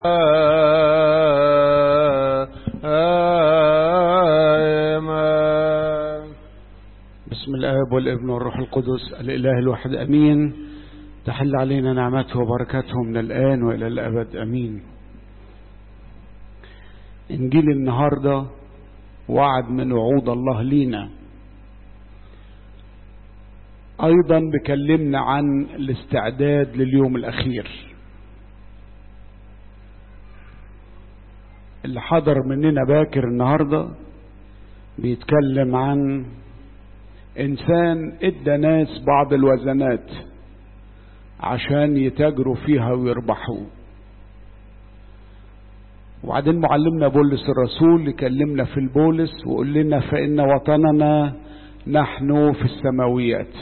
بسم الآب والابن والروح القدس الإله الواحد أمين تحل علينا نعمته وبركاته من الآن وإلى الأبد أمين إنجيل النهاردة وعد من وعود الله لينا أيضا بكلمنا عن الاستعداد لليوم الأخير اللي حضر مننا باكر النهارده بيتكلم عن انسان ادى ناس بعض الوزنات عشان يتاجروا فيها ويربحوا وبعدين معلمنا بولس الرسول يكلمنا في البولس ويقول لنا فإن وطننا نحن في السماويات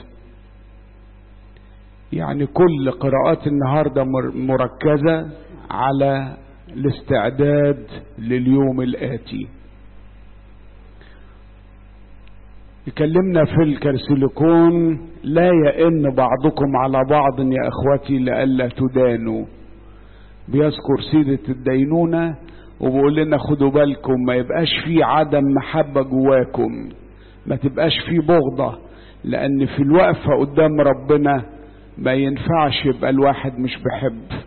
يعني كل قراءات النهاردة مركزة على الاستعداد لليوم الآتي يكلمنا في الكرسيليكون لا يئن بعضكم على بعض يا اخوتي لئلا تدانوا بيذكر سيرة الدينونة وبيقول لنا خدوا بالكم ما يبقاش في عدم محبة جواكم ما تبقاش في بغضة لأن في الوقفة قدام ربنا ما ينفعش يبقى الواحد مش بحب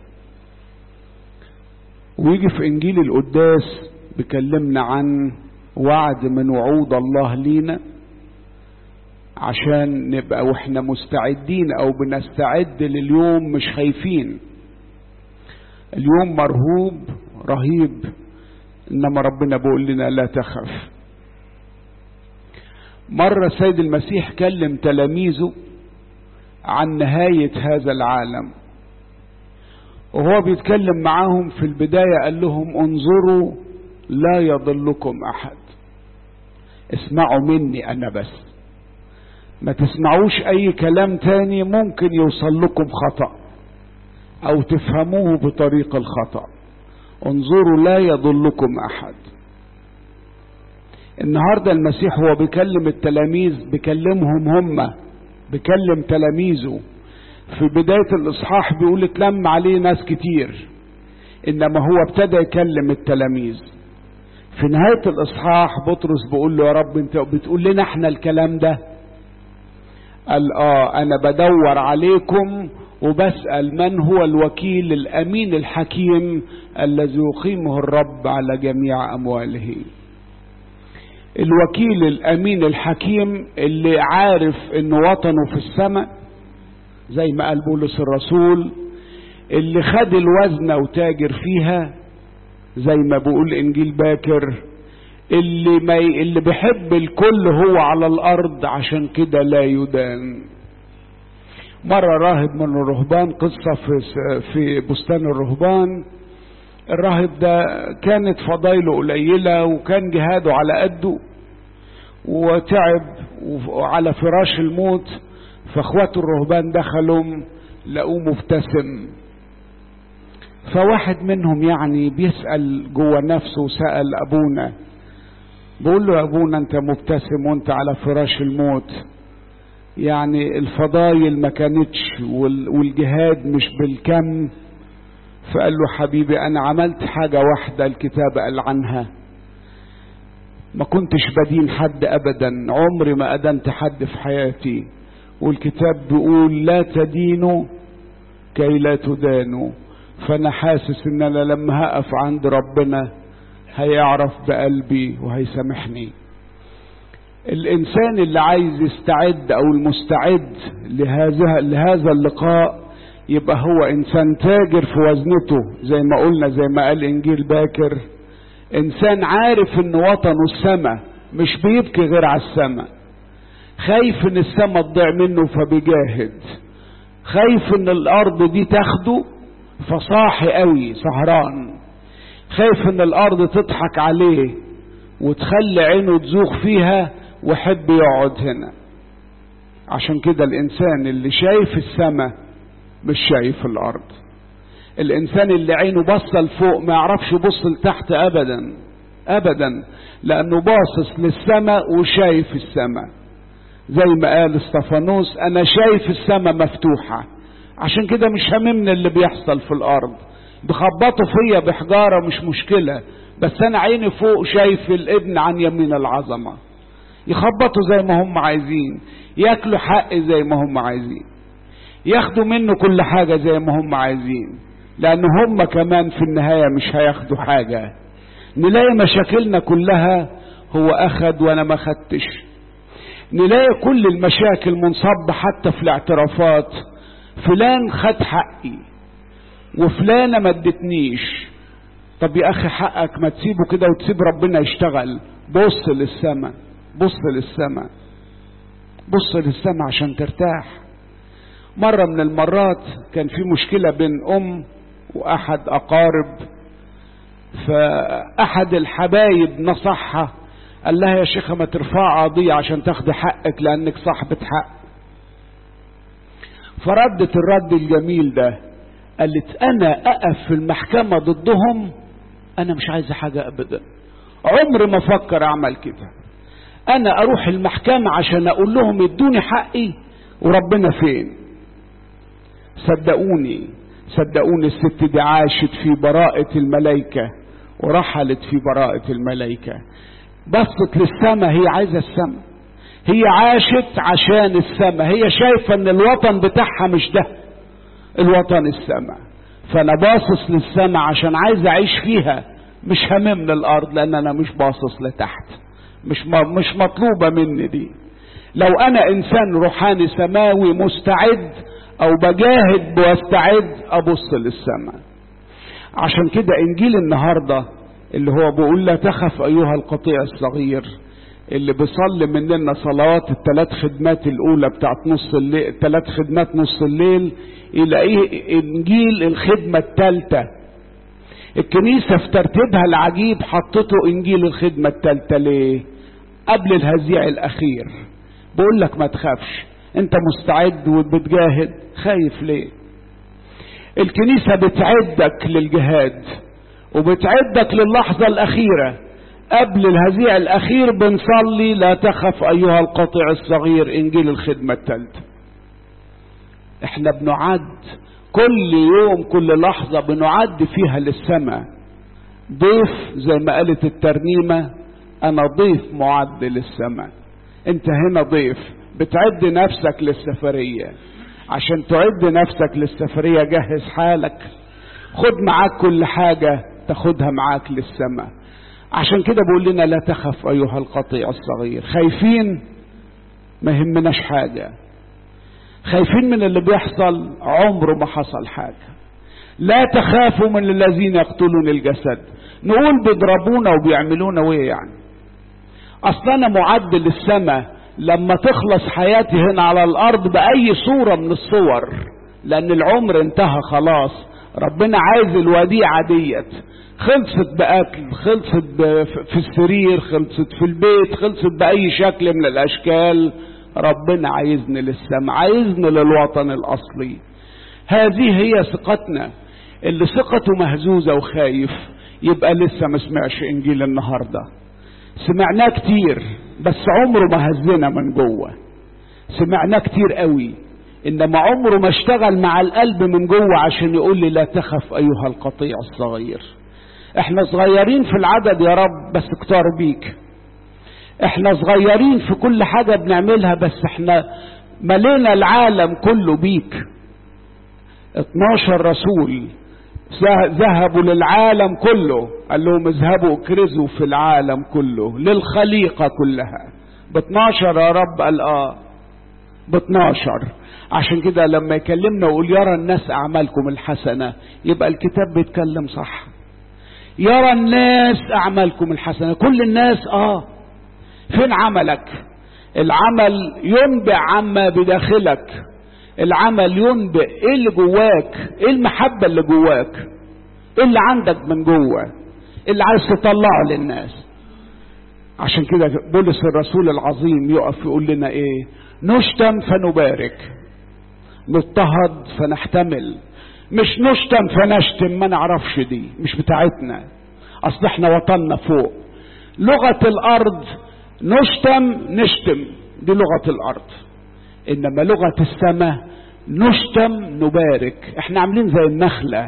ويجي في إنجيل القداس بيكلمنا عن وعد من وعود الله لينا عشان نبقى واحنا مستعدين او بنستعد لليوم مش خايفين اليوم مرهوب رهيب انما ربنا بيقول لنا لا تخف مرة السيد المسيح كلم تلاميذه عن نهاية هذا العالم وهو بيتكلم معاهم في البداية قال لهم انظروا لا يضلكم احد اسمعوا مني انا بس ما تسمعوش اي كلام تاني ممكن يوصل لكم خطأ او تفهموه بطريق الخطأ انظروا لا يضلكم احد النهاردة المسيح هو بيكلم التلاميذ بيكلمهم هم بيكلم تلاميذه في بداية الاصحاح بيقول اتلم عليه ناس كتير انما هو ابتدى يكلم التلاميذ في نهاية الاصحاح بطرس بيقول له يا رب انت بتقول لنا احنا الكلام ده قال اه انا بدور عليكم وبسأل من هو الوكيل الامين الحكيم الذي يقيمه الرب على جميع امواله الوكيل الامين الحكيم اللي عارف ان وطنه في السماء زي ما قال بولس الرسول اللي خد الوزنة وتاجر فيها زي ما بيقول انجيل باكر اللي ما ي... اللي بيحب الكل هو على الارض عشان كده لا يدان مرة راهب من الرهبان قصة في في بستان الرهبان الراهب ده كانت فضايله قليلة وكان جهاده على قده وتعب وعلى فراش الموت فاخواته الرهبان دخلوا لقوه مبتسم فواحد منهم يعني بيسأل جوه نفسه سأل أبونا بقول له يا ابونا انت مبتسم وانت على فراش الموت يعني الفضايل ما كانتش والجهاد مش بالكم فقال له حبيبي انا عملت حاجة واحدة الكتاب قال عنها ما كنتش بدين حد ابدا عمري ما ادنت حد في حياتي والكتاب بيقول لا تدينوا كي لا تدانوا فانا حاسس ان انا لما هقف عند ربنا هيعرف بقلبي وهيسامحني الانسان اللي عايز يستعد او المستعد لهذا لهذا اللقاء يبقى هو انسان تاجر في وزنته زي ما قلنا زي ما قال انجيل باكر انسان عارف ان وطنه السماء مش بيبكي غير على السماء خايف ان السماء تضيع منه فبيجاهد خايف ان الارض دي تاخده فصاحي قوي سهران خايف ان الارض تضحك عليه وتخلي عينه تزوغ فيها ويحب يقعد هنا عشان كده الانسان اللي شايف السماء مش شايف الارض الانسان اللي عينه بصه لفوق ما يعرفش يبص لتحت ابدا ابدا لانه باصص للسماء وشايف السماء زي ما قال استفانوس انا شايف السماء مفتوحه عشان كده مش هاممني اللي بيحصل في الارض بخبطوا فيا بحجارة مش مشكلة بس انا عيني فوق شايف الابن عن يمين العظمة يخبطوا زي ما هم عايزين ياكلوا حق زي ما هم عايزين ياخدوا منه كل حاجة زي ما هم عايزين لان هم كمان في النهاية مش هياخدوا حاجة نلاقي مشاكلنا كلها هو اخد وانا ما خدتش نلاقي كل المشاكل منصبة حتى في الاعترافات فلان خد حقي وفلانة ما ادتنيش طب يا اخي حقك ما تسيبه كده وتسيب ربنا يشتغل بص للسماء بص للسماء بص للسماء عشان ترتاح مرة من المرات كان في مشكلة بين ام واحد اقارب فاحد الحبايب نصحها قال لها يا شيخة ما ترفع قضية عشان تاخدي حقك لانك صاحبة حق فردت الرد الجميل ده قالت انا اقف في المحكمة ضدهم انا مش عايزة حاجة ابدا عمر ما افكر اعمل كده انا اروح المحكمة عشان اقول لهم ادوني حقي وربنا فين صدقوني صدقوني الست دي عاشت في براءة الملائكة ورحلت في براءة الملائكة بصت للسماء هي عايزة السماء هي عاشت عشان السماء هي شايفة ان الوطن بتاعها مش ده الوطن السماء فانا باصص للسماء عشان عايز اعيش فيها مش هممن الارض لان انا مش باصص لتحت مش مش مطلوبة مني دي لو انا انسان روحاني سماوي مستعد او بجاهد واستعد ابص للسماء عشان كده انجيل النهارده اللي هو بيقول لا تخف ايها القطيع الصغير اللي بيصلي مننا صلوات الثلاث خدمات الاولى بتاعت نص الليل الثلاث خدمات نص الليل يلاقيه انجيل الخدمه الثالثه الكنيسه في ترتيبها العجيب حطته انجيل الخدمه الثالثه ليه قبل الهزيع الاخير بقول لك ما تخافش انت مستعد وبتجاهد خايف ليه الكنيسه بتعدك للجهاد وبتعدك للحظه الاخيره قبل الهزيع الاخير بنصلي لا تخف ايها القطيع الصغير انجيل الخدمة الثالثة احنا بنعد كل يوم كل لحظة بنعد فيها للسماء ضيف زي ما قالت الترنيمة انا ضيف معد للسماء انت هنا ضيف بتعد نفسك للسفرية عشان تعد نفسك للسفرية جهز حالك خد معاك كل حاجة تاخدها معاك للسماء عشان كده بقول لنا لا تخف ايها القطيع الصغير خايفين ما يهمناش حاجة خايفين من اللي بيحصل عمره ما حصل حاجة لا تخافوا من الذين يقتلون الجسد نقول بيضربونا وبيعملونا وايه يعني اصل انا معد للسماء لما تخلص حياتي هنا على الارض باي صورة من الصور لان العمر انتهى خلاص ربنا عايز الوديعة ديت خلصت بأكل خلصت في السرير خلصت في البيت خلصت بأي شكل من الأشكال ربنا عايزني للسماء عايزني للوطن الأصلي هذه هي ثقتنا اللي ثقته مهزوزة وخايف يبقى لسه ما سمعش إنجيل النهاردة سمعناه كتير بس عمره ما هزنا من جوه سمعناه كتير قوي انما عمره ما اشتغل مع القلب من جوه عشان يقول لي لا تخف ايها القطيع الصغير احنا صغيرين في العدد يا رب بس كتار بيك احنا صغيرين في كل حاجة بنعملها بس احنا ملينا العالم كله بيك 12 رسول ذهبوا للعالم كله قال لهم اذهبوا اكرزوا في العالم كله للخليقة كلها ب 12 يا رب قال اه ب 12 عشان كده لما يكلمنا ويقول يرى الناس اعمالكم الحسنة يبقى الكتاب بيتكلم صح يرى الناس اعمالكم الحسنه كل الناس اه فين عملك العمل ينبئ عما بداخلك العمل ينبئ ايه اللي جواك ايه المحبه اللي جواك ايه اللي عندك من جوه اللي عايز تطلعه للناس عشان كده بولس الرسول العظيم يقف يقول لنا ايه نشتم فنبارك نضطهد فنحتمل مش نشتم فنشتم ما نعرفش دي مش بتاعتنا اصل احنا وطننا فوق لغة الارض نشتم نشتم دي لغة الارض انما لغة السماء نشتم نبارك احنا عاملين زي النخلة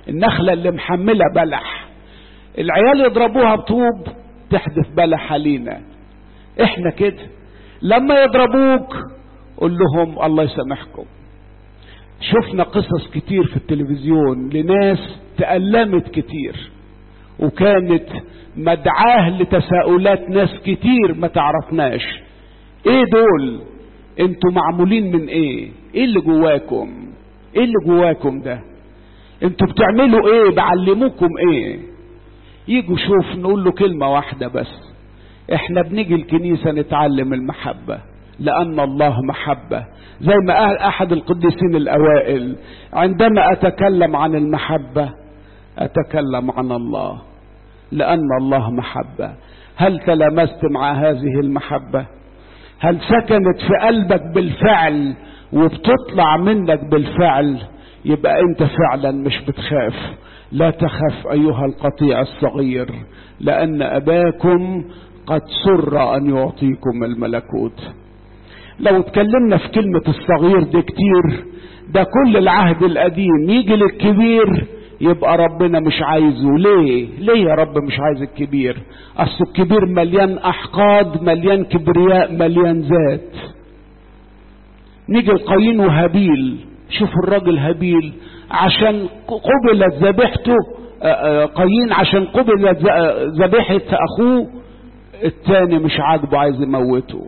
النخلة اللي محملة بلح العيال يضربوها بطوب تحدث بلح علينا احنا كده لما يضربوك قول لهم الله يسامحكم شفنا قصص كتير في التلفزيون لناس تألمت كتير وكانت مدعاه لتساؤلات ناس كتير ما تعرفناش ايه دول انتوا معمولين من ايه ايه اللي جواكم ايه اللي جواكم ده انتوا بتعملوا ايه بعلموكم ايه يجوا شوف نقول له كلمة واحدة بس احنا بنيجي الكنيسة نتعلم المحبة لأن الله محبة زي ما قال أحد القديسين الأوائل عندما أتكلم عن المحبة أتكلم عن الله لأن الله محبة هل تلامست مع هذه المحبة هل سكنت في قلبك بالفعل وبتطلع منك بالفعل يبقى انت فعلا مش بتخاف لا تخف ايها القطيع الصغير لان اباكم قد سر ان يعطيكم الملكوت لو اتكلمنا في كلمة الصغير دي كتير ده كل العهد القديم يجي للكبير يبقى ربنا مش عايزه ليه ليه يا رب مش عايز الكبير اصل الكبير مليان احقاد مليان كبرياء مليان ذات نيجي القايين وهابيل شوف الراجل هابيل عشان قبلت ذبيحته قايين عشان قبلت ذبيحة اخوه التاني مش عاجبه عايز يموته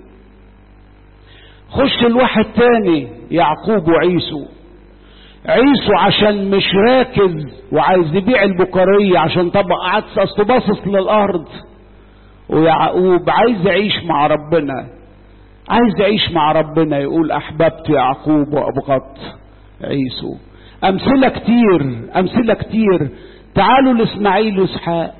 خش الواحد تاني يعقوب وعيسو عيسو عشان مش راكز وعايز يبيع البكارية عشان طبق عدس اصله باصص للارض ويعقوب عايز يعيش مع ربنا عايز يعيش مع ربنا يقول احببت يعقوب وابغضت عيسو امثله كتير امثله كتير تعالوا لاسماعيل واسحاق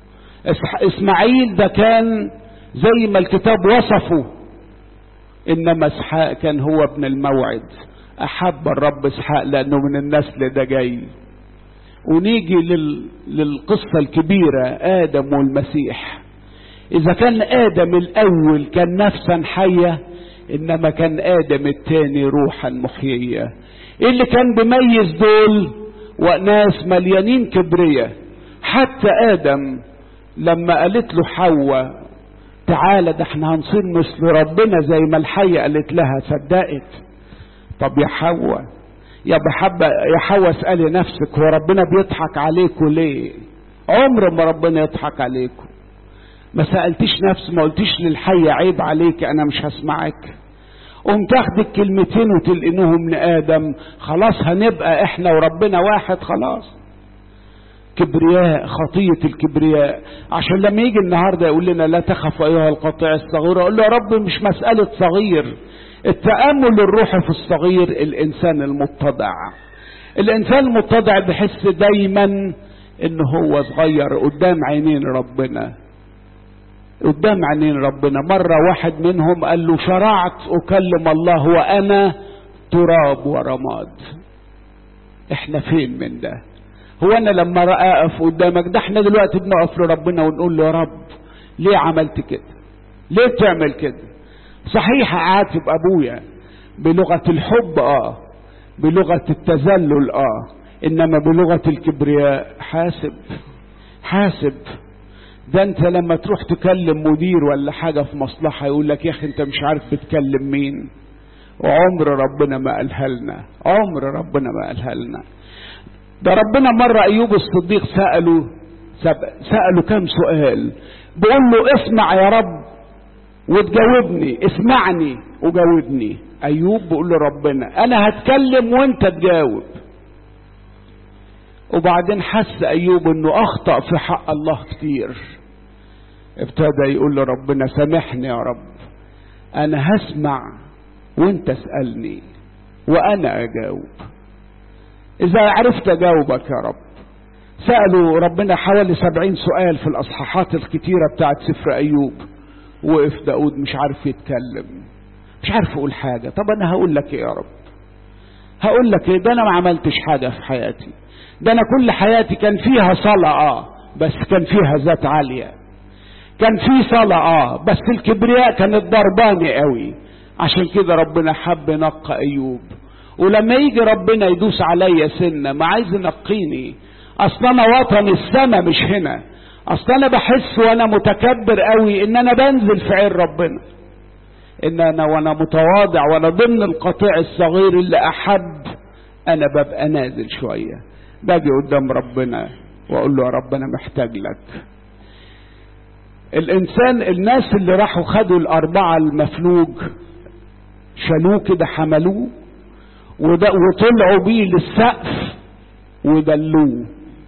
اسماعيل ده كان زي ما الكتاب وصفه انما اسحاق كان هو ابن الموعد احب الرب اسحاق لانه من النسل ده جاي ونيجي لل... للقصة الكبيرة آدم والمسيح إذا كان آدم الأول كان نفسا حية إنما كان آدم الثاني روحا محيية إيه اللي كان بيميز دول وناس مليانين كبرية حتى آدم لما قالت له حواء تعالى ده احنا هنصير مثل ربنا زي ما الحية قالت لها صدقت طب يا حواء يا بحبة يا حواء اسألي نفسك هو ربنا بيضحك عليكم ليه عمر ما ربنا يضحك عليكم ما سألتيش نفس ما قلتيش للحية عيب عليك أنا مش هسمعك قوم تاخدي الكلمتين وتلقنوهم لآدم خلاص هنبقى احنا وربنا واحد خلاص كبرياء خطية الكبرياء عشان لما يجي النهاردة يقول لنا لا تخف أيها القطيع الصغير أقول له يا رب مش مسألة صغير التأمل الروحي في الصغير الإنسان المتضع الإنسان المتضع بيحس دايما إن هو صغير قدام عينين ربنا قدام عينين ربنا مرة واحد منهم قال له شرعت أكلم الله وأنا تراب ورماد احنا فين من ده هو انا لما اقف قدامك ده احنا دلوقتي بنقف لربنا ونقول له يا رب ليه عملت كده ليه بتعمل كده صحيح عاتب ابويا بلغة الحب اه بلغة التذلل اه انما بلغة الكبرياء حاسب حاسب ده انت لما تروح تكلم مدير ولا حاجة في مصلحة يقول لك يا اخي انت مش عارف بتكلم مين وعمر ربنا ما قالها لنا عمر ربنا ما قالها لنا ده ربنا مرة أيوب الصديق سأله سأله كم سؤال بيقول له اسمع يا رب وتجاوبني اسمعني وجاوبني أيوب بيقول له ربنا أنا هتكلم وأنت تجاوب وبعدين حس أيوب إنه أخطأ في حق الله كتير ابتدى يقول له ربنا سامحني يا رب أنا هسمع وأنت اسألني وأنا أجاوب إذا عرفت أجاوبك يا رب سألوا ربنا حوالي سبعين سؤال في الأصحاحات الكتيرة بتاعت سفر أيوب وقف داود مش عارف يتكلم مش عارف أقول حاجة طب أنا هقول لك إيه يا رب هقول لك إيه ده أنا ما عملتش حاجة في حياتي ده أنا كل حياتي كان فيها صلاة آه بس كان فيها ذات عالية كان في صلاة آه بس الكبرياء كانت ضرباني قوي عشان كده ربنا حب نقى أيوب ولما يجي ربنا يدوس عليا سنة ما عايز ينقيني اصل انا وطن السما مش هنا اصل انا بحس وانا متكبر قوي ان انا بنزل في عين ربنا ان انا وانا متواضع وانا ضمن القطيع الصغير اللي احب انا ببقى نازل شويه باجي قدام ربنا واقول له يا رب انا محتاج لك الانسان الناس اللي راحوا خدوا الاربعه المفلوج شالوه كده حملوه وطلعوا بيه للسقف ودلوه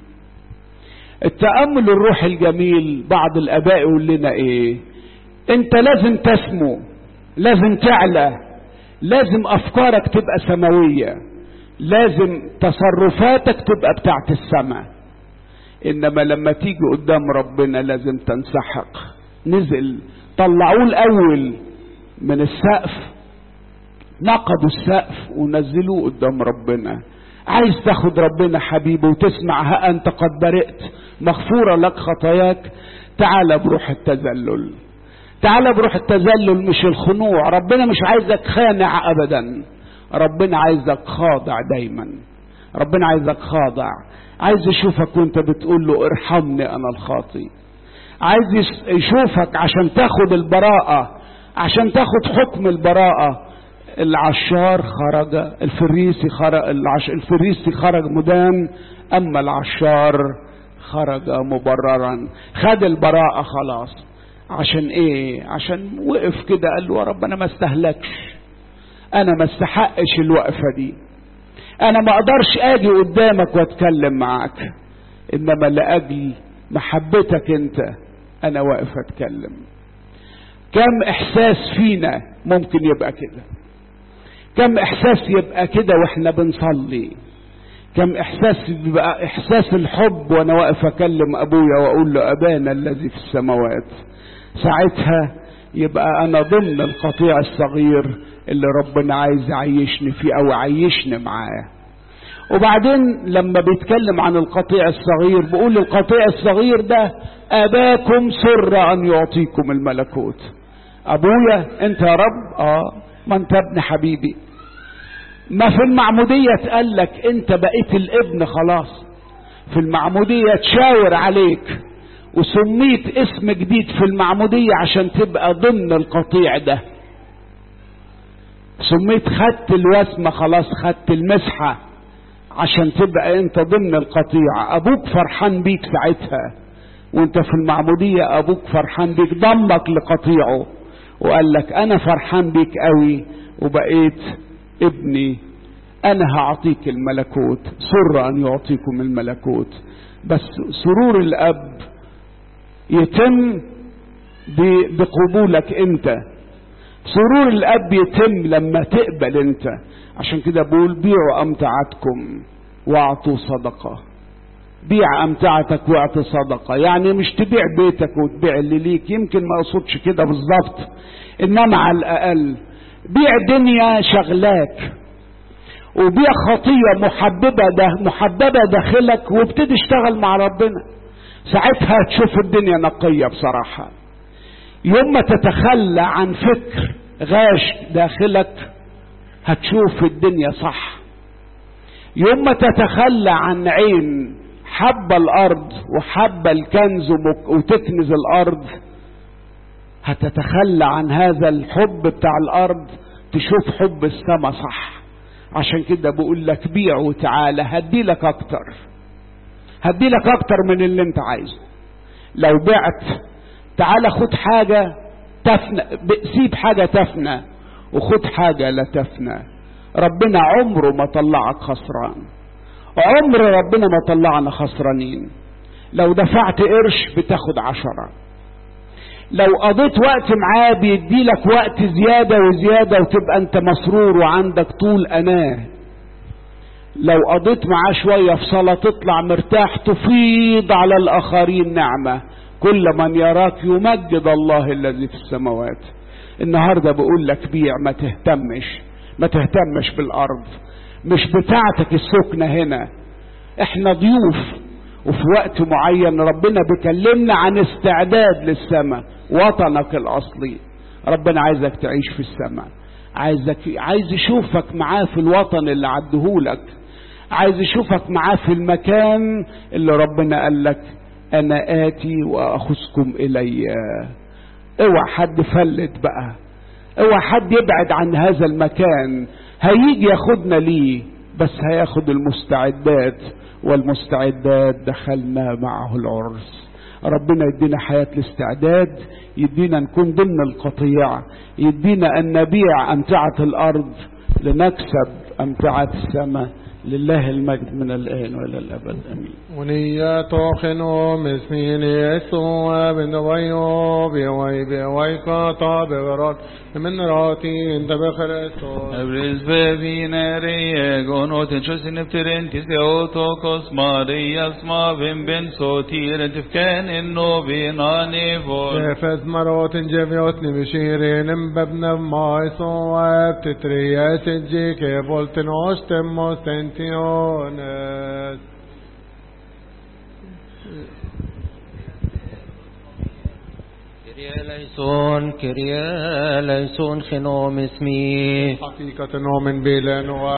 التأمل الروح الجميل بعض الآباء يقول لنا إيه أنت لازم تسمو لازم تعلى لازم أفكارك تبقى سماوية لازم تصرفاتك تبقى بتاعت السماء إنما لما تيجي قدام ربنا لازم تنسحق نزل طلعوه الأول من السقف نقضوا السقف ونزلوه قدام ربنا عايز تاخد ربنا حبيبي وتسمع ها انت قد برئت مغفورة لك خطاياك تعال بروح التذلل تعال بروح التذلل مش الخنوع ربنا مش عايزك خانع ابدا ربنا عايزك خاضع دايما ربنا عايزك خاضع عايز يشوفك وانت بتقول له ارحمني انا الخاطي عايز يشوفك عشان تاخد البراءة عشان تاخد حكم البراءة العشار خرج الفريسي خرج العش الفريسي خرج مدان اما العشار خرج مبررا خد البراءة خلاص عشان ايه عشان وقف كده قال له يا رب انا ما استهلكش انا ما استحقش الوقفة دي انا ما اقدرش اجي قدامك واتكلم معاك انما لاجل محبتك انت انا واقف اتكلم كم احساس فينا ممكن يبقى كده كم احساس يبقى كده واحنا بنصلي كم احساس يبقى احساس الحب وانا واقف اكلم ابويا واقول له ابانا الذي في السماوات ساعتها يبقى انا ضمن القطيع الصغير اللي ربنا عايز يعيشني فيه او يعيشني معاه وبعدين لما بيتكلم عن القطيع الصغير بيقول القطيع الصغير ده اباكم سر ان يعطيكم الملكوت ابويا انت يا رب اه ما انت ابن حبيبي ما في المعمودية اتقال لك انت بقيت الابن خلاص في المعمودية تشاور عليك وسميت اسم جديد في المعمودية عشان تبقى ضمن القطيع ده سميت خدت الوسمة خلاص خدت المسحة عشان تبقى انت ضمن القطيع ابوك فرحان بيك ساعتها وانت في المعمودية ابوك فرحان بيك ضمك لقطيعه وقال لك انا فرحان بيك قوي وبقيت ابني انا هعطيك الملكوت سر ان يعطيكم الملكوت بس سرور الاب يتم بقبولك انت سرور الاب يتم لما تقبل انت عشان كده بقول بيعوا امتعتكم واعطوا صدقه بيع امتعتك واعطي صدقه يعني مش تبيع بيتك وتبيع اللي ليك يمكن ما اقصدش كده بالظبط انما على الاقل بيع دنيا شغلاك وبيع خطيه محببه ده محببه داخلك وابتدي اشتغل مع ربنا ساعتها تشوف الدنيا نقيه بصراحه يوم ما تتخلى عن فكر غاش داخلك هتشوف الدنيا صح يوم ما تتخلى عن عين حب الارض وحب الكنز وتكنز الارض هتتخلى عن هذا الحب بتاع الارض تشوف حب السما صح عشان كده بقول لك بيع وتعالى هدي لك اكتر هدي لك اكتر من اللي انت عايزه لو بعت تعالى خد حاجة تفنى سيب حاجة تفنى وخد حاجة لا تفنى ربنا عمره ما طلعك خسران عمر ربنا ما طلعنا خسرانين لو دفعت قرش بتاخد عشرة لو قضيت وقت معاه بيدي لك وقت زيادة وزيادة وتبقى انت مسرور وعندك طول أناه لو قضيت معاه شوية في صلاة تطلع مرتاح تفيض على الآخرين نعمة كل من يراك يمجد الله الذي في السماوات النهاردة بقول لك بيع ما تهتمش ما تهتمش بالأرض مش بتاعتك السكنة هنا احنا ضيوف وفي وقت معين ربنا بيكلمنا عن استعداد للسماء وطنك الأصلي ربنا عايزك تعيش في السماء عايزك عايز يشوفك معاه في الوطن اللي عدهولك عايز يشوفك معاه في المكان اللي ربنا قال لك انا اتي واخذكم الي اوعى حد فلت بقى اوعى حد يبعد عن هذا المكان هيجي ياخدنا ليه بس هياخد المستعدات والمستعدات دخلنا معه العرس ربنا يدينا حياة الاستعداد يدينا نكون ضمن القطيع يدينا أن نبيع أمتعة الأرض لنكسب أمتعة السماء لله المجد من الآن وإلى الأبد أمين ونية توخنو مسمين يسوع بن ويو بيوي بيوي كاتا بغرات من راتي انت بخرستو Ebris bevinere gonoten chosin efterentis deotokos Marias mavim ben sotir tifken inno binani vol فز مرات جفيوتني بشيرين مببنا ما يسوع بتترياس الجيك فولتن اوشتم موستنتيونس كريا ليسون كريا ليسون خنوم اسمي حقيقة نؤمن بلن